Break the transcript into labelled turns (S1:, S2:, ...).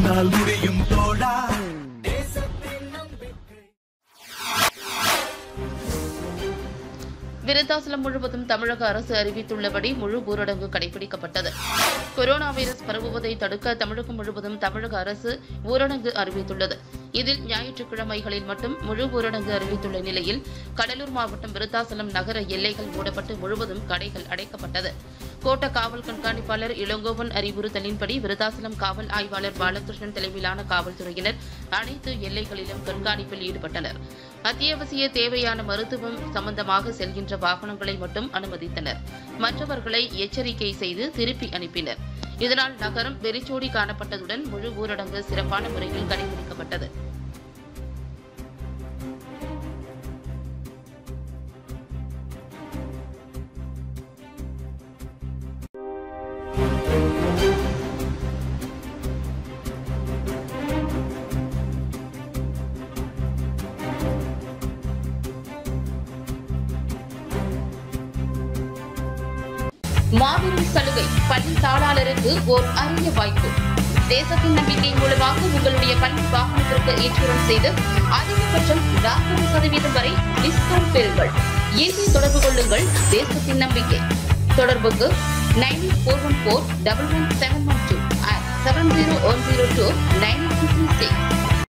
S1: உன்னால் முடியும் தோழா
S2: விருத்தாசலம் முழுவதும் தமிழக அரசு அறிவித்துள்ளபடி முழு ஊரடங்கு கடைபிடிக்கப்பட்டது கொரோனா வைரஸ் பரவுவதை தடுக்க தமிழகம் முழுவதும் தமிழக அரசு ஊரடங்கு அறிவித்துள்ளது இதில் ஞாயிற்றுக்கிழமைகளில் மட்டும் முழு ஊரடங்கு அறிவித்துள்ள நிலையில் கடலூர் மாவட்டம் விருத்தாசலம் நகர எல்லைகள் மூடப்பட்டு முழுவதும் கடைகள் அடைக்கப்பட்டது கோட்ட காவல் கண்காணிப்பாளர் இளங்கோவன் அறிவுறுத்தலின்படி விருத்தாசலம் காவல் ஆய்வாளர் பாலகிருஷ்ணன் தலைமையிலான காவல்துறையினர் அனைத்து எல்லைகளிலும் கண்காணிப்பில் ஈடுபட்டனர் அத்தியாவசிய தேவையான மருத்துவம் சம்பந்தமாக செல்கின்ற வாகனங்களை மட்டும் அனுமதித்தனர் மற்றவர்களை எச்சரிக்கை செய்து திருப்பி அனுப்பினர் இதனால் நகரம் வெறிச்சோடி காணப்பட்டதுடன் முழு ஊரடங்கு சிறப்பான முறையில் கடைபிடிக்கப்பட்டது மாபெரும் சலுகை பள்ளி தாளாளருக்கு ஓர் அரிய வாய்ப்பு தேசத்தின் நம்பிக்கை மூலமாக உங்களுடைய பள்ளி வாகனத்திற்கு ஏற்றுமதி செய்து அதிகபட்சம் நாற்பது சதவீதம் வரை டிஸ்கவுண்ட் பெறுங்கள் இன்றே தொடர்பு கொள்ளுங்கள் தேசத்தின் நம்பிக்கை தொடர்புக்கு nine four one four double one seven one two seven zero one zero two nine six